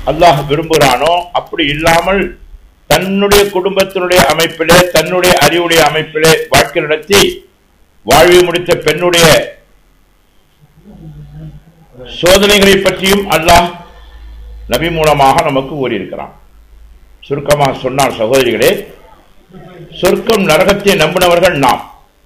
அல்லாஹ் விரும்புகிறானோ அப்படி இல்லாமல் தன்னுடைய குடும்பத்தினுடைய அமைப்பிலே தன்னுடைய அறிவுடைய அமைப்பிலே வாழ்க்கை நடத்தி வாழ்வை முடித்த பெண்ணுடைய சோதனைகளை பற்றியும் அல்லாஹ் நபி மூலமாக நமக்கு கூறியிருக்கிறான் சுருக்கமாக சொன்னார் சகோதரிகளே சொர்க்கம் நரகத்தை நம்பினவர்கள் நாம்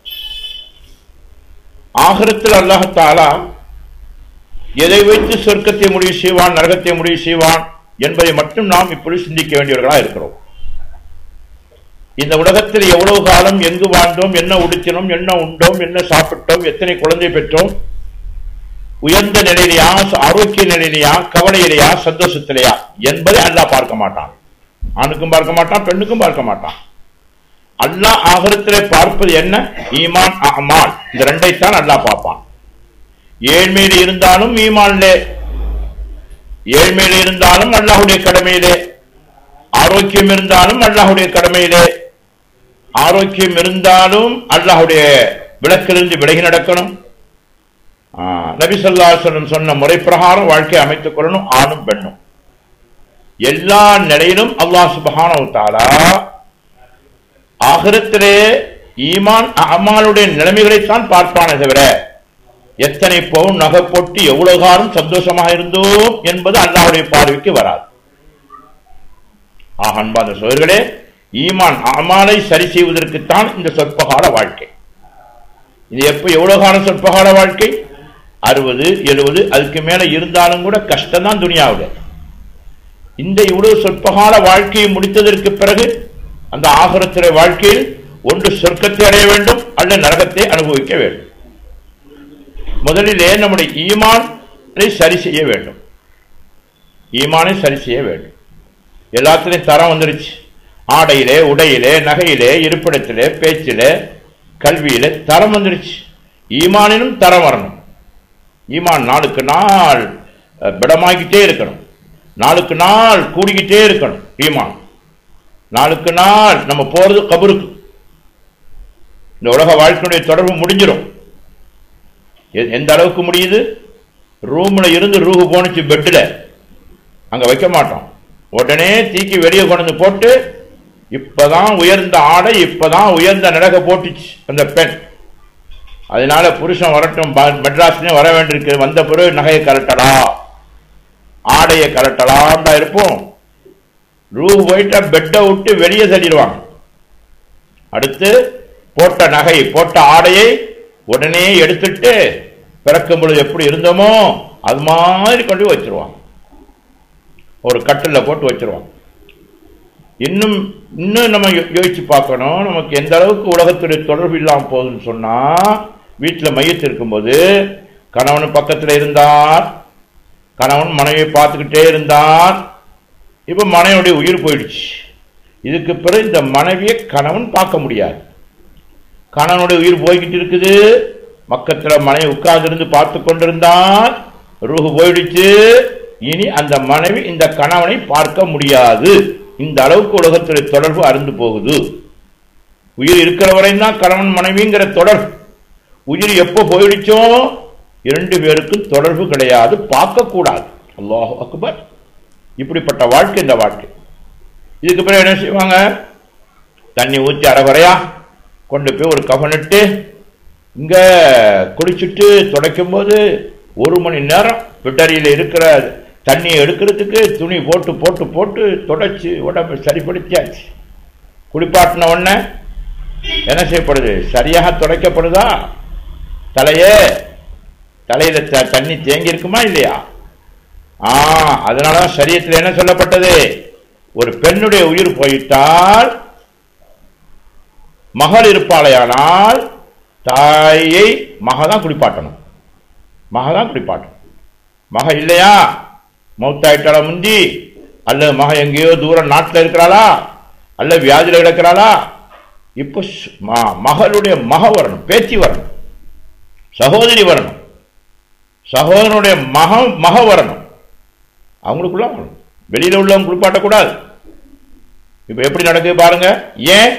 ஆகரத்தில் அல்லாஹாலா எதை வைத்து சொர்க்கத்தை முடிவு செய்வான் நரகத்தை முடிவு செய்வான் என்பதை மட்டும் நாம் இப்பொழுது சிந்திக்க வேண்டியவர்களாக இருக்கிறோம் இந்த உலகத்தில் எவ்வளவு காலம் எங்கு வாழ்ந்தோம் என்ன உடுத்தினோம் என்ன உண்டோம் என்ன சாப்பிட்டோம் எத்தனை குழந்தை பெற்றோம் உயர்ந்த நிலையிலையா ஆரோக்கிய நிலையிலையா கவலையிலையா சந்தோஷத்திலையா என்பதை அல்லாஹ் பார்க்க மாட்டான் ஆணுக்கும் பார்க்க மாட்டான் பெண்ணுக்கும் பார்க்க மாட்டான் அல்லாஹ் ஆகரத்திலே பார்ப்பது என்ன ஈமான் அமால் இந்த ரெண்டைத்தான் அல்லாஹ் பார்ப்பான் ஏழ்மையில் இருந்தாலும் ஈமான்லே ஏழ்மையில் இருந்தாலும் அல்லாஹுடைய கடமையிலே ஆரோக்கியம் இருந்தாலும் அல்லாஹுடைய கடமையிலே ஆரோக்கியம் இருந்தாலும் அல்லாஹுடைய விளக்கிலிருந்து விலகி நடக்கணும் நபி சொல்லாசனம் சொன்ன முறை பிரகாரம் வாழ்க்கையை அமைத்துக் கொள்ளணும் ஆணும் பெண்ணும் எல்லா நிலையிலும் அல்லாஹ் சுபஹானவத்தாலா ஆகிரத்திலே ஈமான் அமாலுடைய நிலைமைகளைத்தான் பார்ப்பானே தவிர எத்தனை பவுன் நகை போட்டு எவ்வளவு காலம் சந்தோஷமாக இருந்தோம் என்பது அல்லாவுடைய பார்வைக்கு வராது ஆக அன்பான சோழர்களே ஈமான் அமாலை சரி செய்வதற்குத்தான் இந்த சொற்பகால வாழ்க்கை இது எப்ப எவ்வளவு காலம் சொற்பகால வாழ்க்கை அறுபது எழுபது அதுக்கு மேல இருந்தாலும் கூட கஷ்டம் தான் துணியாவில் இந்த இவ்வளவு சொற்பகால வாழ்க்கையை முடித்ததற்கு பிறகு அந்த ஆகரத்திற வாழ்க்கையில் ஒன்று சொர்க்கத்தை அடைய வேண்டும் அல்ல நரகத்தை அனுபவிக்க வேண்டும் முதலிலே நம்முடைய ஈமானை சரி செய்ய வேண்டும் ஈமானை சரி செய்ய வேண்டும் எல்லாத்துலையும் தரம் வந்துருச்சு ஆடையிலே உடையிலே நகையிலே இருப்பிடத்திலே பேச்சிலே கல்வியிலே தரம் வந்துருச்சு ஈமானிலும் தரம் வரணும் ஈமான் நாளுக்கு நாள் பிடமாகிட்டே இருக்கணும் நாளுக்கு நாள் கூடிக்கிட்டே இருக்கணும் ஈமான் நாளுக்கு நாள் நம்ம போறது கபருக்கு இந்த உலக வாழ்க்கையுடைய தொடர்பு முடிஞ்சிடும் எந்த அளவுக்கு முடியுது ரூம்ல இருந்து ரூஹு போனுச்சு பெட்டில் அங்க வைக்க மாட்டோம் உடனே தீக்கி வெளியே கொண்டு போட்டு இப்பதான் உயர்ந்த ஆடை இப்பதான் உயர்ந்த நிலக போட்டுச்சு அந்த பெண் அதனால புருஷன் வரட்டும் மெட்ராஸ்லயும் வர வேண்டியிருக்கு வந்த பிறகு நகையை கலட்டலா ஆடையை கலட்டலாம் தான் இருப்போம் ரூ போயிட்டா பெட்டை விட்டு வெளியே தள்ளிடுவாங்க அடுத்து போட்ட நகை போட்ட ஆடையை உடனே எடுத்துட்டு பிறக்கும் பொழுது எப்படி இருந்தோமோ அது மாதிரி கொண்டு வச்சிருவாங்க ஒரு கட்டில் போட்டு வச்சிருவாங்க இன்னும் இன்னும் நம்ம யோசிச்சு பார்க்கணும் நமக்கு எந்த அளவுக்கு உலகத்துடைய தொடர்பு இல்லாமல் போகுதுன்னு சொன்னா வீட்டில் மையத்து இருக்கும்போது கணவன் பக்கத்தில் இருந்தார் கணவன் மனைவியை பார்த்துக்கிட்டே இருந்தார் இப்போ மனைவியுடைய உயிர் போயிடுச்சு இதுக்கு பிறகு இந்த மனைவியை கணவன் பார்க்க முடியாது கணவனுடைய உயிர் போய்கிட்டு இருக்குது பக்கத்தில் மனைவி உட்கார்ந்திருந்து பார்த்து கொண்டிருந்தான் ரூஹு போயிடுச்சு இனி அந்த மனைவி இந்த கணவனை பார்க்க முடியாது இந்த அளவுக்கு உலகத்துடைய தொடர்பு அருந்து போகுது உயிர் இருக்கிற வரையும் தான் கணவன் மனைவிங்கிற தொடர்பு உயிர் எப்போ போயிடுச்சோ இரண்டு பேருக்கும் தொடர்பு கிடையாது பார்க்கக்கூடாது அல்லாஹ் அக்பர் இப்படிப்பட்ட வாழ்க்கை இந்த வாழ்க்கை இதுக்கு பிறகு என்ன செய்வாங்க தண்ணி ஊற்றி அரைகுறையா கொண்டு போய் ஒரு கவனிட்டு இங்க குளிச்சுட்டு துடைக்கும் போது ஒரு மணி நேரம் பிட்டரியில் இருக்கிற தண்ணியை எடுக்கிறதுக்கு துணி போட்டு போட்டு போட்டு தொடச்சி உடம்பு சரிப்படுத்தியாச்சு குளிப்பாட்டின உடனே என்ன செய்யப்படுது சரியாக துடைக்கப்படுதா தலையே தலையில தண்ணி தேங்கி இருக்குமா இல்லையா ஆ அதனாலதான் சரியத்தில் என்ன சொல்லப்பட்டது ஒரு பெண்ணுடைய உயிர் போயிட்டால் மகள் இருப்பாளையானால் தாயை மக தான் குளிப்பாட்டணும் மக தான் குளிப்பாட்டணும் மக இல்லையா மௌத்தாயிட்டாளா முந்தி அல்ல மக எங்கேயோ தூரம் நாட்டில் இருக்கிறாளா அல்ல வியாதியில் கிடக்கிறாளா இப்போ மகளுடைய மக வரணும் பேத்தி வரணும் சகோதரி வரணும் சகோதரனுடைய மக மக வரணும் அவங்களுக்குள்ள வரணும் வெளியில உள்ளவங்க குளிப்பாட்டக்கூடாது இப்ப எப்படி நடக்குது பாருங்க ஏன்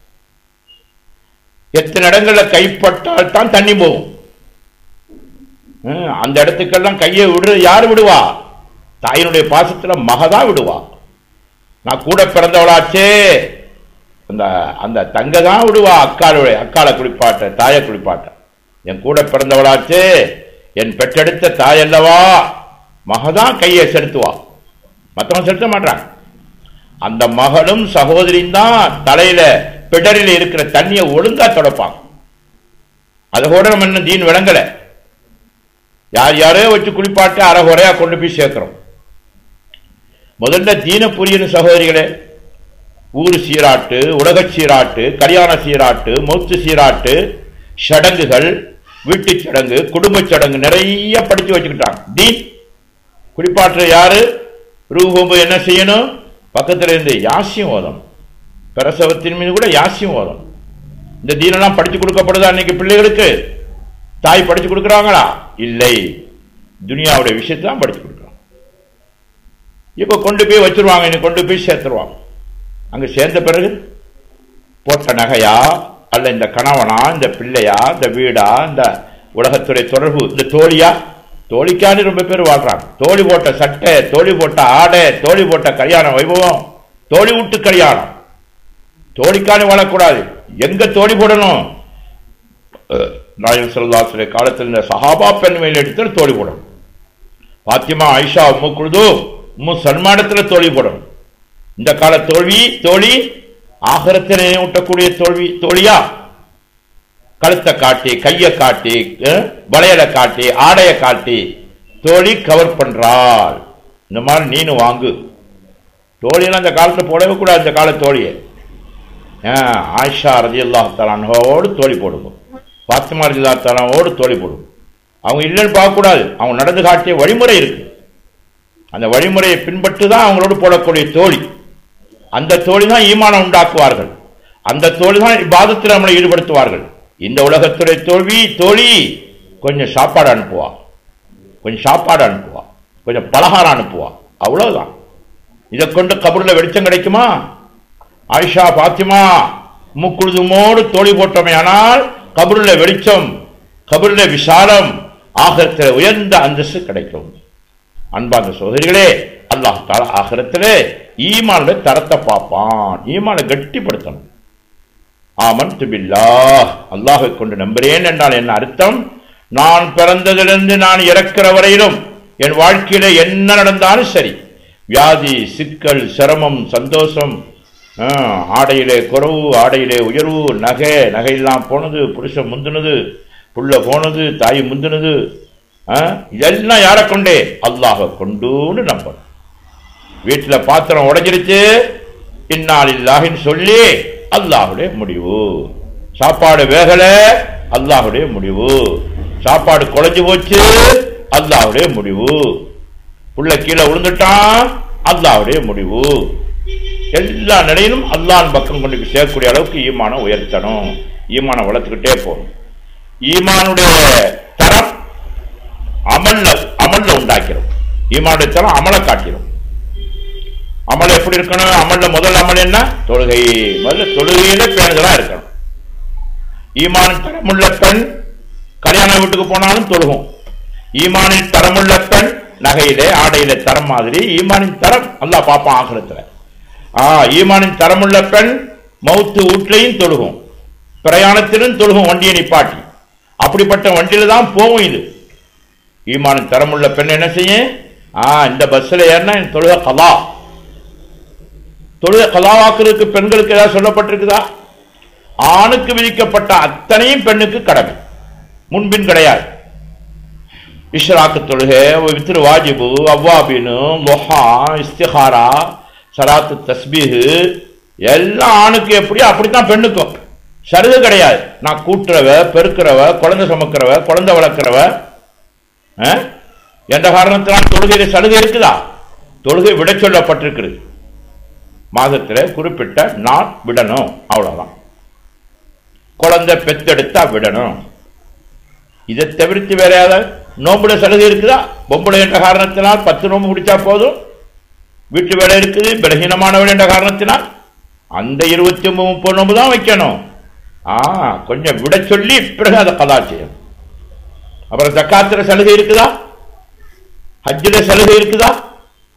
எத்தனை இடங்கள்ல கைப்பட்டால் தான் தண்ணி போகும் அந்த இடத்துக்கெல்லாம் கையை விடுறது யாரு விடுவா தாயினுடைய பாசத்துல மகதான் விடுவா நான் கூட பிறந்தவளாச்சே அந்த அந்த தங்க தான் விடுவா அக்காளுடைய அக்காளை குளிப்பாட்ட தாயை குளிப்பாட்ட என் கூட பிறந்தவளாச்சே என் பெற்றெடுத்த தாய் அல்லவா மகதான் கையை செலுத்துவா மற்றவன் செலுத்த மாட்டான் அந்த மகளும் சகோதரியும் தான் தலையில பிடரில் இருக்கிற தண்ணியை ஒழுங்கா தொடப்பாங்க அதை கூட நம்ம இன்னும் தீன் விளங்கல யார் யாரோ வச்சு குளிப்பாட்டு அறகுறையா கொண்டு போய் சேர்க்கிறோம் முதல்ல தீன புரியணும் சகோதரிகளே ஊர் சீராட்டு உலக சீராட்டு கல்யாண சீராட்டு மௌத்து சீராட்டு சடங்குகள் வீட்டு சடங்கு குடும்ப சடங்கு நிறைய படிச்சு வச்சுக்கிட்டாங்க தீன் குளிப்பாற்ற யாரு ரூபோம்பு என்ன செய்யணும் பக்கத்துல இருந்து யாசியம் ஓதம் பிரசவத்தின் மீது கூட யாசியம் ஓதம் இந்த தீனெல்லாம் படிச்சு கொடுக்கப்படுதா இன்னைக்கு பிள்ளைகளுக்கு தாய் படிச்சு கொடுக்குறாங்களா இல்லை துனியாவுடைய விஷயத்தை தான் படிச்சு கொடுக்குறாங்க இப்ப கொண்டு போய் வச்சிருவாங்க இன்னைக்கு கொண்டு போய் சேர்த்துருவாங்க அங்க சேர்ந்த பிறகு போட்ட நகையா அல்ல இந்த கணவனா இந்த பிள்ளையா இந்த வீடா இந்த உலகத்துறை தொடர்பு இந்த தோழியா தோழிக்கான்னு ரொம்ப பேர் வாழ்றாங்க தோழி போட்ட சட்டை தோழி போட்ட ஆடை தோழி போட்ட கல்யாண வைபவம் தோழி விட்டு கல்யாணம் தோழிக்கானு வாழக்கூடாது எங்க தோழி போடணும் நாயம் செல்வாசுடைய காலத்தில் இந்த சஹாபா பெண்மையில் எடுத்து தோழி போடணும் பாத்திமா ஐஷா உம்மு குழுது உம்மு சன்மானத்தில் தோழி போடணும் இந்த கால தோல்வி தோழி ஆகரத்தினை ஊட்டக்கூடிய தோல்வி தோழியா கழுத்தை காட்டி கையை காட்டி வளையலை காட்டி ஆடையை காட்டி தோழி கவர் பண்றாள் இந்த மாதிரி நீனு வாங்கு தோழியெல்லாம் அந்த காலத்தில் போடவே கூடாது இந்த கால தோழியை ஆயிஷா ரதி அல்லாஹாலோடு தோழி போடுங்க பாத்திமா ரதி அல்லாத்தாலாவோடு தோழி போடுங்க அவங்க இல்லைன்னு பார்க்கக்கூடாது அவங்க நடந்து காட்டிய வழிமுறை இருக்கு அந்த வழிமுறையை பின்பற்றி தான் அவங்களோடு போடக்கூடிய தோழி அந்த தோழி தான் ஈமானம் உண்டாக்குவார்கள் அந்த தோழி தான் இப்பாதத்தில் நம்மளை ஈடுபடுத்துவார்கள் இந்த உலகத்துறை தோல்வி தோழி கொஞ்சம் சாப்பாடு அனுப்புவா கொஞ்சம் சாப்பாடு அனுப்புவா கொஞ்சம் பலகாரம் அனுப்புவா அவ்வளவுதான் இதை கொண்டு கபூர்ல வெளிச்சம் கிடைக்குமா ஆயிஷா பாத்திமா முக்குழுதுமோடு தோழி போட்டோமே ஆனால் கபூர்ல வெளிச்சம் கபூர்ல விசாலம் ஆகரத்தில் உயர்ந்த அந்தஸ்து கிடைக்கும் அன்பார்ந்த சோதரிகளே அல்லாஹ் தால ஆகரத்திலே ஈமானுடைய தரத்தை பார்ப்பான் ஈமானை கட்டிப்படுத்தணும் ஆமன் துபில்லா அல்லாஹை கொண்டு நம்புறேன் என்றால் என்ன அர்த்தம் நான் பிறந்ததிலிருந்து நான் இறக்கிற வரையிலும் என் வாழ்க்கையில என்ன நடந்தாலும் சரி வியாதி சிக்கல் சிரமம் சந்தோஷம் ஆடையிலே குறவு ஆடையிலே உயர்வு நகை நகையெல்லாம் போனது புருஷன் முந்தினது புள்ள போனது தாய் முந்தினது இதெல்லாம் யாரை கொண்டே அல்லாஹ கொண்டுன்னு நம்பணும் வீட்டில் பாத்திரம் உடைஞ்சிருச்சு இந்நாளில்லாகின்னு சொல்லி அல்லாஹுடைய முடிவு சாப்பாடு வேகல அல்லாஹுடைய முடிவு சாப்பாடு குறைஞ்சு போச்சு அல்லாஹுடைய முடிவு புள்ள கீழே விழுந்துட்டான் அல்லாஹுடைய முடிவு எல்லா நிலையிலும் அல்லாஹ் பக்கம் கொண்டு சேர்க்கக்கூடிய அளவுக்கு ஈமானம் உயர்த்தணும் ஈமானம் வளர்த்துக்கிட்டே போகணும் ஈமானுடைய தரம் அமல்ல அமல்ல உண்டாக்கிறோம் ஈமானுடைய தரம் அமலை காட்டிடும் அமல் எப்படி இருக்கணும் அமல்ல முதல் அமல் என்ன தொழுகை முதல்ல தொழுகையில பேணுதலா இருக்கணும் ஈமானின் தரமுள்ள பெண் கல்யாண வீட்டுக்கு போனாலும் தொழுகும் ஈமானின் தரமுள்ள பெண் நகையிலே ஆடையில தரம் மாதிரி ஈமானின் தரம் நல்லா பார்ப்பான் ஆகிரத்துல ஆ ஈமானின் தரமுள்ள பெண் மவுத்து வீட்லையும் தொழுகும் பிரயாணத்திலும் தொழுகும் வண்டியை நிப்பாட்டி அப்படிப்பட்ட வண்டியில தான் போகும் இது ஈமானின் தரமுள்ள பெண் என்ன செய்யும் ஆ இந்த பஸ்ல ஏறினா என் தொழுக கலா தொழுக கலாவாக்குறதுக்கு பெண்களுக்கு ஏதாவது சொல்லப்பட்டிருக்குதா ஆணுக்கு விதிக்கப்பட்ட அத்தனையும் பெண்ணுக்கு கடமை முன்பின் கிடையாது இஷ்ராக்கு தொழுகை வித்திரு வாஜிபு அவ்வாபினு லொஹா இஸ்திஹாரா சலாத்து தஸ்பீஹு எல்லாம் ஆணுக்கு எப்படியோ அப்படித்தான் பெண்ணுக்கும் சருகு கிடையாது நான் கூட்டுறவ பெருக்கிறவ குழந்தை சுமக்கிறவ குழந்தை வளர்க்கிறவ எந்த காரணத்தினால் தொழுகையில சலுகை இருக்குதா தொழுகை விட சொல்லப்பட்டிருக்கிறது மாதத்தில் குறிப்பிட்ட நாள் விடணும் அவ்வளவுதான் குழந்தை பெத்தெடுத்தா விடணும் இதை தவிர்த்து வேற ஏதாவது நோம்புட சலுகை இருக்குதா பொம்பளை என்ற காரணத்தினால் பத்து நோம்பு முடிச்சா போதும் வீட்டு வேலை இருக்குது பலகீனமானவள் என்ற காரணத்தினால் அந்த இருபத்தி ஒன்பது முப்பது நோம்பு தான் வைக்கணும் ஆ கொஞ்சம் விட சொல்லி பிறகு அதை கதா செய்யணும் அப்புறம் ஜக்காத்துல சலுகை இருக்குதா ஹஜ்ஜில சலுகை இருக்குதா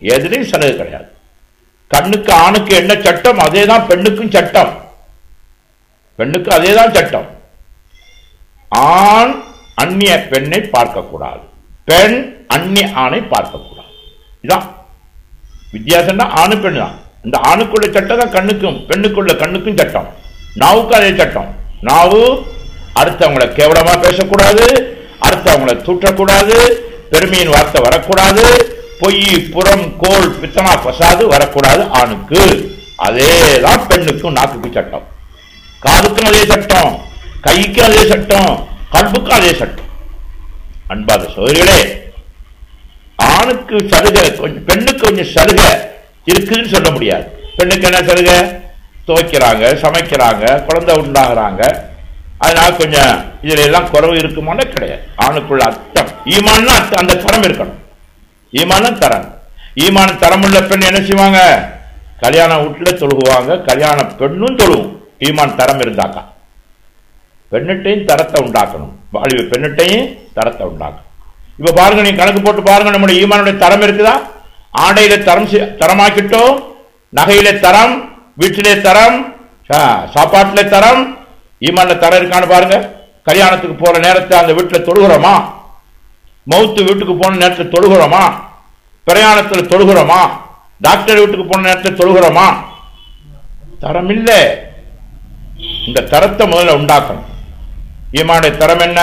எதுலையும் சலுகை கிடையாது கண்ணுக்கு ஆணுக்கு என்ன சட்டம் அதே தான் பெண்ணுக்கும் சட்டம் பெண்ணுக்கு அதே தான் சட்டம் ஆண் அந்நிய பெண்ணை பார்க்கக்கூடாது பெண் அந்நிய ஆணை பார்க்கக்கூடாது இதான் வித்தியாசம்னா ஆணு பெண் தான் இந்த ஆணுக்குள்ள சட்டம் தான் கண்ணுக்கும் பெண்ணுக்குள்ள கண்ணுக்கும் சட்டம் நாவுக்கு அதே சட்டம் நாவு அடுத்தவங்களை கேவலமா பேசக்கூடாது அடுத்தவங்களை தூற்றக்கூடாது பெருமையின் வார்த்தை வரக்கூடாது பொய் புறம் கோல் பித்தனா பசாது வரக்கூடாது ஆணுக்கு அதேதான் பெண்ணுக்கும் நாக்குக்கு சட்டம் காதுக்கும் அதே சட்டம் கைக்கும் அதே சட்டம் கல்புக்கும் அதே சட்டம் அன்பாத சோதரிகளே ஆணுக்கு சலுகை கொஞ்சம் பெண்ணுக்கு கொஞ்சம் சலுகை இருக்குதுன்னு சொல்ல முடியாது பெண்ணுக்கு என்ன சலுகை துவைக்கிறாங்க சமைக்கிறாங்க குழந்தை உண்டாகிறாங்க அதனால கொஞ்சம் இதுல எல்லாம் குறவு இருக்குமான்னு கிடையாது ஆணுக்குள்ள அர்த்தம் ஈமான்னா அர்த்தம் அந்த தரம் இருக்கணும் ஈமான தரம் ஈமான தரமுள்ள பெண் என்ன செய்வாங்க கல்யாண வீட்டுல தொழுகுவாங்க கல்யாண பெண்ணும் தொழுவும் ஈமான் தரம் இருந்தாக்கா பெண்ணிட்டையும் தரத்தை உண்டாக்கணும் வாலிப பெண்ணிட்டையும் தரத்தை உண்டாக்கணும் இப்ப பாருங்க நீங்க கணக்கு போட்டு பாருங்க நம்முடைய ஈமானுடைய தரம் இருக்குதா ஆடையில தரம் செ- தரமாக்கிட்டோம் நகையில தரம் வீட்டிலே தரம் சா- சாப்பாட்டுல தரம் ஈமான்ல தரம் இருக்கான்னு பாருங்க கல்யாணத்துக்கு போற நேரத்தை அந்த வீட்டுல தொழுகிறோமா மௌத்து வீட்டுக்கு போன நேரத்தில் தொழுகிறோமா பிரயாணத்தில் தொழுகிறோமா டாக்டர் வீட்டுக்கு போன நேரத்தில் தொழுகிறோமா தரம் இல்லை இந்த தரத்தை முதல்ல உண்டாக்கணும் ஈமானுடைய தரம் என்ன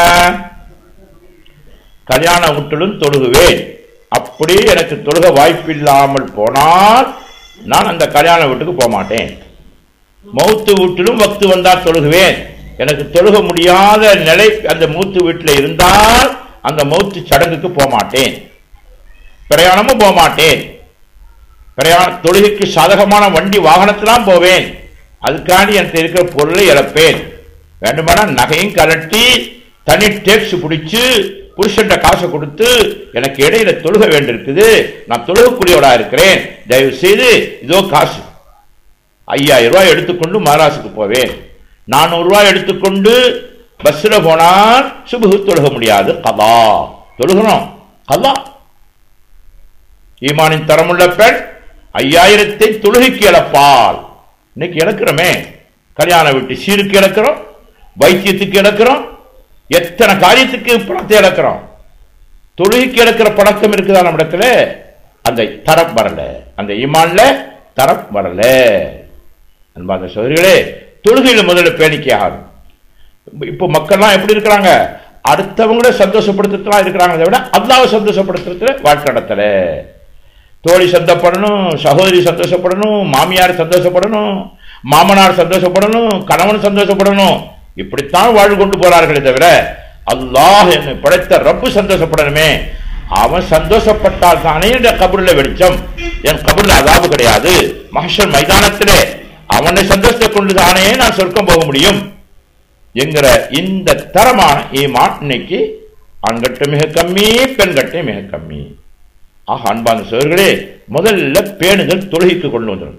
கல்யாண வீட்டிலும் தொழுகுவேன் அப்படி எனக்கு தொழுக வாய்ப்பில்லாமல் போனால் நான் அந்த கல்யாண வீட்டுக்கு போக மாட்டேன் மௌத்து வீட்டிலும் வக்து வந்தால் தொழுகுவேன் எனக்கு தொழுக முடியாத நிலை அந்த மூத்து வீட்டில் இருந்தால் அந்த மௌத்து சடங்குக்கு போக மாட்டேன் பிரயாணமும் போக மாட்டேன் பிரயாண தொழுகைக்கு சாதகமான வண்டி வாகனத்திலாம் போவேன் அதுக்காண்டி எனக்கு இருக்கிற பொருளை இழப்பேன் வேண்டுமானா நகையும் கலட்டி தனி டேக்ஸ் பிடிச்சு புருஷன்ட காசை கொடுத்து எனக்கு இடையில தொழுக வேண்டியிருக்குது நான் தொழுகக்கூடியவடா இருக்கிறேன் தயவு செய்து இதோ காசு ஐயாயிரம் ரூபாய் எடுத்துக்கொண்டு மகாராசுக்கு போவேன் நானூறு ரூபாய் எடுத்துக்கொண்டு பஸ்ல போனால் சுபுகு தொழுக முடியாது கலா தொழுகிறோம் கலா ஈமானின் தரமுள்ள பெண் ஐயாயிரத்தை தொழுகைக்கு இழப்பால் இன்னைக்கு இழக்கிறோமே கல்யாண வீட்டு சீருக்கு இழக்கிறோம் வைத்தியத்துக்கு இழக்கிறோம் எத்தனை காரியத்துக்கு பணத்தை இழக்கிறோம் தொழுகைக்கு இழக்கிற பழக்கம் இருக்குதா நம்ம இடத்துல அந்த தரம் வரல அந்த ஈமான்ல தரம் வரல அன்பாத சோதரிகளே தொழுகையில முதல்ல பேணிக்கை ஆகும் இப்போ மக்கள்லாம் எப்படி இருக்கிறாங்க அடுத்தவங்கள சந்தோஷப்படுத்துறதுலாம் இருக்கிறாங்க விட அல்லாவை சந்தோஷப்படுத்துறதுல வாழ்க்கை நடத்தல தோழி சந்தோஷப்படணும் சகோதரி சந்தோஷப்படணும் மாமியார் சந்தோஷப்படணும் மாமனார் சந்தோஷப்படணும் கணவன் சந்தோஷப்படணும் இப்படித்தான் வாழ்வு கொண்டு போறார்களே தவிர அல்லாஹ் என்னை படைத்த ரப்பு சந்தோஷப்படணுமே அவன் சந்தோஷப்பட்டால் தானே இந்த கபூர்ல வெளிச்சம் என் கபூர்ல அதாபு கிடையாது மகஷர் மைதானத்திலே அவனை சந்தோஷத்தை கொண்டு தானே நான் சொர்க்கம் போக முடியும் என்கிற இந்த தரமான ஈமான் இன்னைக்கு ஆண்கட்ட மிக கம்மி பெண்கட்ட மிக கம்மி ஆக அன்பான சோர்களே முதல்ல பேணுதல் தொழுகைக்கு கொண்டு வந்துடும்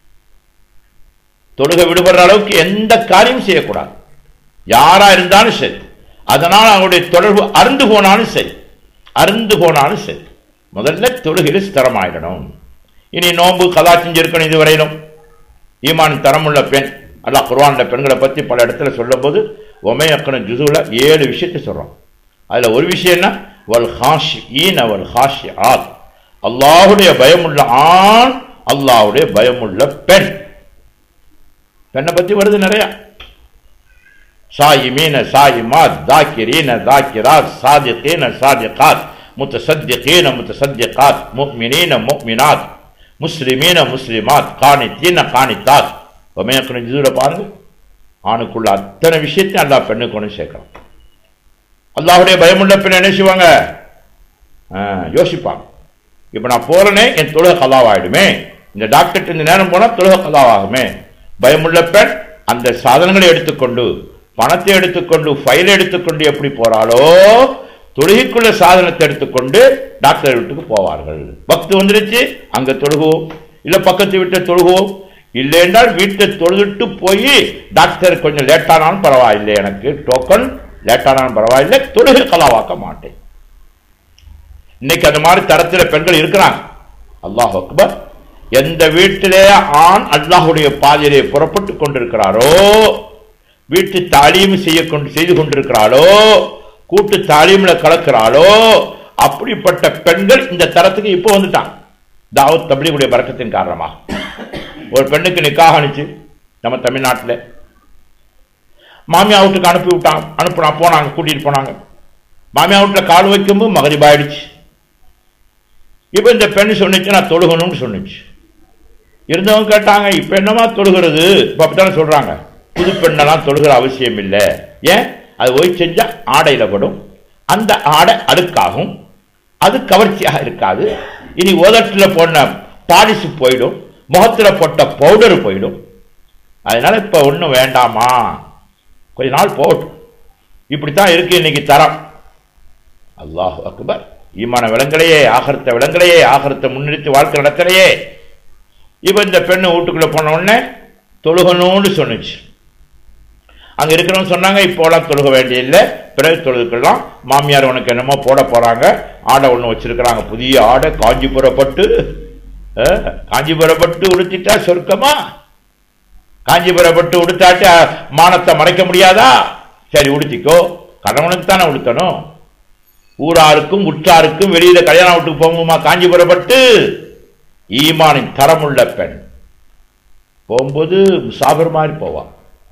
தொழுகை விடுபடுற அளவுக்கு எந்த காரியம் செய்யக்கூடாது யாரா இருந்தாலும் சரி அதனால் அவங்களுடைய தொடர்பு அருந்து போனாலும் சரி அருந்து போனாலும் சரி முதல்ல தொழுகையில் ஸ்திரமாயிடணும் இனி நோன்பு கதா செஞ்சிருக்கணும் இதுவரையிலும் ஈமான் தரமுள்ள பெண் அல்லாஹ் குர்ஆன்ல பெண்களை பத்தி பல இடத்துல சொல்லும்போது ஒமையக்கன ஜுதுல ஏழு விஷயத்தை சொல்றோம் அதுல ஒரு விஷயம் என்ன வல் ஹாஷி ஈன வல் ஹாஷி ஆத் அல்லாஹுடைய பயமுள்ள ஆண் அல்லாஹுடைய பயமுள்ள பெண் பெண்ணை பத்தி வருது நிறைய சாயிமீன சாயிமாத் தாக்கிரீன தாக்கிராத் சாதிகீன சாதிகாத் முத்தசத்திகீன முத்தசத்திகாத் முக்மினீன முக்மினாத் முஸ்லிமீன முஸ்லிமாத் காணித்தீன காணித்தாத் ஒமையக்கணும் இதுல பாருங்க ஆணுக்குள்ள அத்தனை விஷயத்தையும் அல்லா பெண்ணுக்கு ஒன்று சேர்க்கலாம் அல்லாஹுடைய பயமுள்ள பெண் என்ன செய்வாங்க ஆ, யோசிப்பாங்க இப்போ நான் போறேனே என் தொழுக கலாவாயிடுமே இந்த டாக்டர் இந்த நேரம் போனால் தொழுக கலாவாகுமே பயமுள்ள பெண் அந்த சாதனங்களை எடுத்துக்கொண்டு பணத்தை எடுத்துக்கொண்டு ஃபைல் எடுத்துக்கொண்டு எப்படி போறாளோ தொழுகைக்குள்ள சாதனத்தை எடுத்துக்கொண்டு டாக்டர் வீட்டுக்கு போவார்கள் பக்து வந்துருச்சு அங்க தொழுகுவோம் இல்ல பக்கத்து வீட்டை தொழுகுவோம் இல்லை என்றால் வீட்டை தொழுதுட்டு போய் டாக்டர் கொஞ்சம் லேட்டானாலும் பரவாயில்லை எனக்கு டோக்கன் லேட்டானாலும் பரவாயில்லை தொழுகை கலாவாக்க மாட்டேன் இன்னைக்கு அந்த மாதிரி தரத்தில் பெண்கள் இருக்கிறாங்க அல்லாஹ் அக்பர் எந்த வீட்டிலே ஆண் அல்லாஹுடைய பாதையிலே புறப்பட்டு கொண்டிருக்கிறாரோ வீட்டு தாலீம் செய்ய கொண்டு செய்து கொண்டிருக்கிறாளோ கூட்டு தாலீம்ல கலக்கிறாளோ அப்படிப்பட்ட பெண்கள் இந்த தரத்துக்கு இப்போ வந்துட்டான் தாவத் தபிலியுடைய பறக்கத்தின் காரணமாக ஒரு பெண்ணுக்கு நிக்காக அனுச்சு நம்ம தமிழ்நாட்டில் மாமியா வீட்டுக்கு அனுப்பி விட்டாங்க அனுப்புனா போனாங்க கூட்டிட்டு போனாங்க மாமியா வீட்டில் கால் வைக்கும்போது மகரிபாயிடுச்சு இப்போ இந்த பெண் சொன்னிச்சு நான் தொழுகணும்னு சொன்னிச்சு இருந்தவங்க கேட்டாங்க இப்போ என்னமா தொழுகிறது இப்போ அப்படித்தானே சொல்றாங்க புது பெண்ணெல்லாம் தொழுகிற அவசியம் இல்லை ஏன் அது போய் செஞ்சா ஆடையில படும் அந்த ஆடை அழுக்காகும் அது கவர்ச்சியாக இருக்காது இனி உதட்டில் போன பாலிசு போயிடும் முகத்தில் போட்ட பவுடர் போயிடும் அதனால இப்போ ஒன்றும் வேண்டாமா கொஞ்ச நாள் போகட்டும் இப்படித்தான் இருக்கு இன்னைக்கு தரம் அல்லாஹ் அக்பர் ஈமான விலங்களையே ஆகரத்த விலங்களையே ஆகரத்தை முன்னிறுத்தி வாழ்க்கை நடத்தலையே இப்போ இந்த பெண்ணு வீட்டுக்குள்ள போன உடனே தொழுகணும்னு சொன்னுச்சு அங்க இருக்கிறவங்க சொன்னாங்க இப்போலாம் தொழுக வேண்டியதில்லை பிறகு தொழுதுக்கலாம் மாமியார் உனக்கு என்னமோ போட போறாங்க ஆடை ஒன்று வச்சிருக்கிறாங்க புதிய ஆடை காஞ்சிபுரப்பட்டு அஹ், காஞ்சிபுரப்பட்டு உடுத்திட்டா சொர்க்கமா காஞ்சிபுரப்பட்டு உடுத்தாட்டி அஹ், மானத்தை மறைக்க முடியாதா சரி உடுத்திக்கோ கணவனுக்கு தானே உடுத்தணும் ஊராருக்கும் உற்றாருக்கும் வெளியில கல்யாண வீட்டுக்கு போகுமா காஞ்சிபுரப்பட்டு ஈமானின் தரமுள்ள பெண் போகும்போது முசாபர் மாதிரி போவா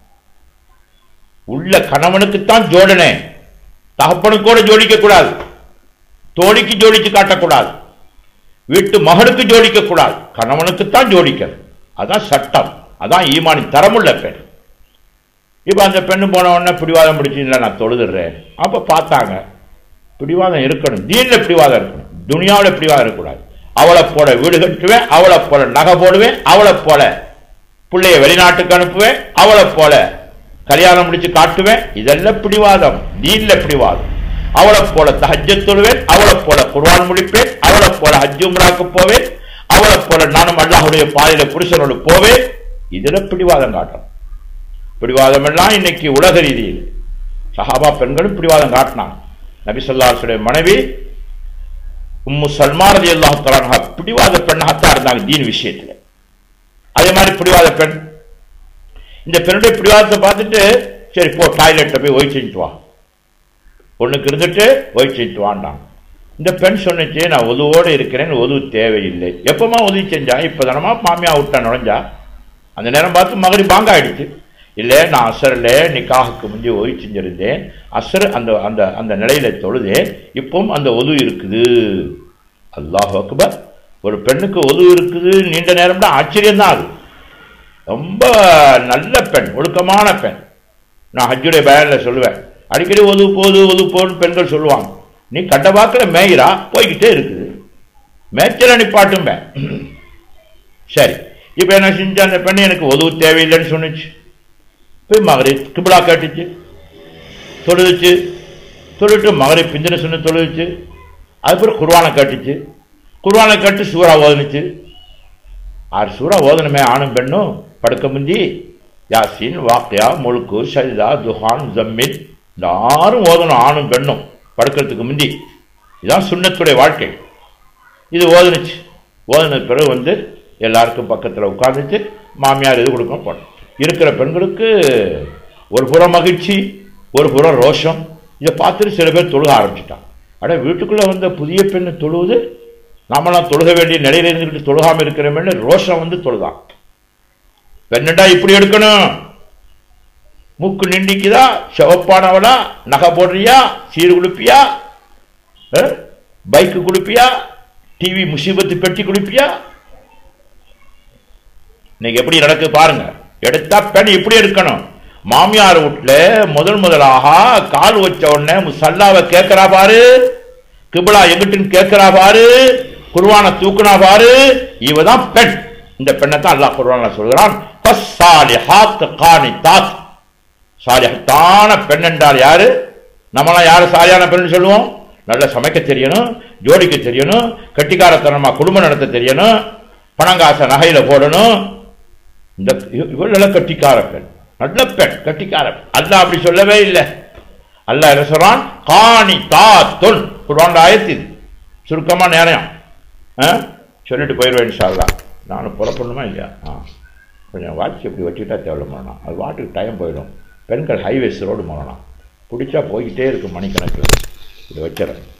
உள்ள கணவனுக்குத்தான் ஜோடனே தகப்பனுக்கு கூட ஜோடிக்க கூடாது தோழிக்கு ஜோடிச்சு காட்டக்கூடாது வீட்டு மகனுக்கு ஜோடிக்க கூடாது கணவனுக்குத்தான் ஜோடிக்க அதான் சட்டம் அதான் ஈமானின் தரமுள்ள பெண் இப்ப அந்த பெண்ணு போன உடனே பிடிவாதம் பிடிச்சிங்களா நான் தொழுதுடுறேன் அப்ப பார்த்தாங்க பிடிவாதம் இருக்கணும் தீன்ல பிடிவாதம் இருக்கணும் துனியாவில் பிடிவாதம் இருக்கக்கூடாது அவளை போல வீடு கட்டுவேன் அவளை போல நகை போடுவேன் அவளை போல பிள்ளைய வெளிநாட்டுக்கு அனுப்புவேன் அவளை போல கல்யாணம் முடிச்சு காட்டுவேன் இதெல்லாம் பிடிவாதம் தீன்ல பிடிவாதம் அவளை போல தஹஜ்ஜ தொழுவேன் அவளை போல குர்ஆன் முடிப்பேன் அவளை போல ஹஜ் உம்ராக்கு போவேன் அவளை போல நானும் அல்லாஹ்வுடைய பாதையில புருஷனோடு போவேன் இதுல பிடிவாதம் காட்டும் பிடிவாதம் எல்லாம் இன்னைக்கு உலக ரீதியில் சஹாபா பெண்களும் பிடிவாதம் காட்டினாங்க நபி சொல்லாசுடைய மனைவி உம்மு சல்மாரதி அல்லாஹ் தலான்ஹா பிடிவாத பெண்ணாகத்தான் இருந்தாங்க தீன் விஷயத்துல அதே மாதிரி பிடிவாத பெண் இந்த பெண்ணுடைய பிடிவாதத்தை பார்த்துட்டு சரி போ டாய்லெட்டை போய் ஒய் செஞ்சுட்டு வா பொண்ணுக்கு இருந்துட்டு ஒய் செஞ்சுட்டு வாண்டாங்க இந்த பெண் சொன்னுச்சு நான் ஒதுவோடு இருக்கிறேன் ஒது தேவையில்லை எப்பமா உதவி செஞ்சா இப்போ தானமா மாமியா விட்டா நுழைஞ்சா அந்த நேரம் பார்த்து மகரி பாங்க ஆயிடுச்சு இல்லை நான் அசரில் நிக்காகுக்கு முந்தி ஒய் செஞ்சிருந்தேன் அசர் அந்த அந்த அந்த நிலையில தொழுதேன் இப்பவும் அந்த ஒது இருக்குது அல்லாஹ் அக்பர் ஒரு பெண்ணுக்கு ஒது இருக்குது நீண்ட நேரம்னா ஆச்சரியம் தான் அது ரொம்ப நல்ல பெண் ஒழுக்கமான பெண் நான் ஹஜ்ஜுடைய பயனில் சொல்லுவேன் அடிக்கடி ஒது போது ஒது போன்னு பெண்கள் சொல்லுவாங்க நீ கண்ட வாக்கில் மேயிரா போய்கிட்டே இருக்குது மேய்ச்சல நிப்பாட்டும்ப சரி இப்போ என்ன செஞ்ச அந்த பெண் எனக்கு உதவு தேவையில்லைன்னு சொன்னுச்சு போய் மகரை கிபிலா கேட்டுச்சு தொழுதுச்சு தொழுட்டு மகரை பிந்தின சொன்ன தொழுதுச்சு அதுக்கப்புறம் குர்வானை கேட்டுச்சு குர்வானை கேட்டு சூறா ஓதுனுச்சு ஆறு சூறா ஓதணுமே ஆணும் பெண்ணும் படுக்க முந்தி யாசின் வாக்கியா முழுக்கு சஜிதா துஹான் ஜம்மில் எல்லாரும் ஓதணும் ஆணும் பெண்ணும் படுக்கிறதுக்கு முந்தி இதுதான் சுண்ணத்துடைய வாழ்க்கை இது ஓதுனுச்சு ஓதுன பிறகு வந்து எல்லாருக்கும் பக்கத்தில் உட்காந்துச்சு மாமியார் இது கொடுக்க போனோம் இருக்கிற பெண்களுக்கு ஒரு புறம் மகிழ்ச்சி ஒரு புறம் ரோஷம் இதை பார்த்துட்டு சில பேர் தொழுக ஆரம்பிச்சிட்டாங்க அட வீட்டுக்குள்ளே வந்த புதிய பெண்ணு தொழுவுது நாமெல்லாம் தொழுக வேண்டிய நிலையில இருந்துக்கிட்டு தொழுகாமல் இருக்கிறோமேன்னு ரோஷம் வந்து தொழுதான் பெண்ணுடா இப்படி எடுக்கணும் மூக்கு நிண்டிக்குதா சிவப்பானவளா நகை போடுறியா சீர் குடுப்பியா பைக்கு குடுப்பியா டிவி முசீபத்து பெட்டி குடுப்பியா இன்னைக்கு எப்படி நடக்குது பாருங்க எடுத்தா பெண் இப்படி இருக்கணும் மாமியார் வீட்டுல முதல் முதலாக கால் வச்ச உடனே முசல்லாவை கேட்கிறா பாரு கிபிலா எங்கிட்டுன்னு கேட்கிறா பாரு குருவான தூக்குனா பாரு இவதான் பெண் இந்த பெண்ணை தான் அல்லாஹ் குர்ஆன்ல சொல்கிறான் ஃபஸ்ஸாலிஹாத் கானிதாத் சாலிஹத்தான பெண் என்றால் யாரு நம்மளாம் யாரு சாலியான பெண் சொல்லுவோம் நல்லா சமைக்க தெரியணும் ஜோடிக்க தெரியணும் கட்டிக்காரத்தனமா குடும்பம் நடத்த தெரியணும் பணங்காசை நகையில போடணும் இந்த இவள் கட்டிக்கார பெண் நல்ல பெண் கட்டிக்கார பெண் அல்லாஹ் அப்படி சொல்லவே இல்லை அல்லாஹ் என்ன சொல்றான் காணி தாத்துன் குர்ஆன் ஆயத்து இது சுருக்கமா நேரம் சொல்லிட்டு போயிடுவேன் இன்ஷால்லா நானும் புறப்படணுமா இல்லையா ஆ கொஞ்சம் வாட்ச் இப்படி வச்சுக்கிட்டா தேவையில்ல போகலாம் அது வாட்டுக்கு டைம் போயிடும் பெண்கள் ஹைவேஸ் ரோடு போகலாம் பிடிச்சா போய்கிட்டே இருக்கும் மணிக்கணக்கில் இதை வச்சிடறேன்